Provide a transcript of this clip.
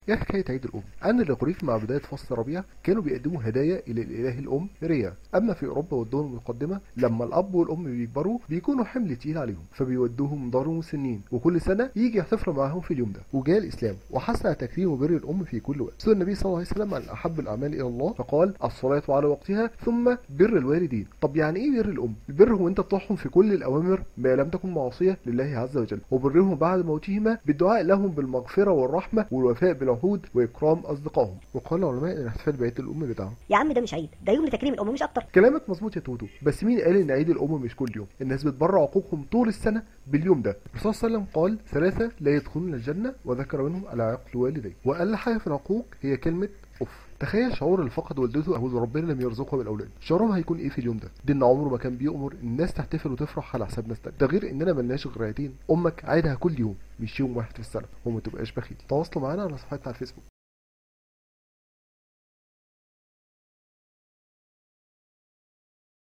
ايه حكايه عيد الام ان الاغريق مع بدايه فصل الربيع كانوا بيقدموا هدايا الى الاله الام ريا اما في اوروبا والدول المتقدمه لما الاب والام بيكبروا بيكونوا حمل تقيل عليهم فبيودوهم دار مسنين وكل سنه يجي يحتفلوا معاهم في اليوم ده وجاء الاسلام وحث على تكريم وبر الام في كل وقت سئل النبي صلى الله عليه وسلم عن احب الاعمال الى الله فقال الصلاه على وقتها ثم بر الوالدين طب يعني ايه بر الام البر هو انت تطيعهم في كل الاوامر ما لم تكن معصيه لله عز وجل وبرهم بعد موتهما بالدعاء لهم بالمغفره والرحمه والوفاء بالعهود واكرام اصدقائهم وقال العلماء ان احتفال بعيد الام بدعه يا عم ده مش عيد ده يوم لتكريم الام مش اكتر كلامك مظبوط يا توتو بس مين قال ان عيد الام مش كل يوم الناس بتبرع عقوقهم طول السنه باليوم ده الرسول صلى الله عليه وسلم قال ثلاثه لا يدخلون الجنه وذكر منهم العقل والديه واقل حاجه في العقوق هي كلمه اوف تخيل شعور اللي فقد والدته او اللي ربنا لم يرزقه بالاولاد شعورهم هيكون ايه في اليوم ده ديننا عمره ما كان بيأمر الناس تحتفل وتفرح على حساب ناس تانية ده غير اننا ملناش غير عيدين امك عيدها كل يوم مش يوم واحد في السنه وما تبقاش بخيل تواصلوا معانا على صفحتنا على الفيسبوك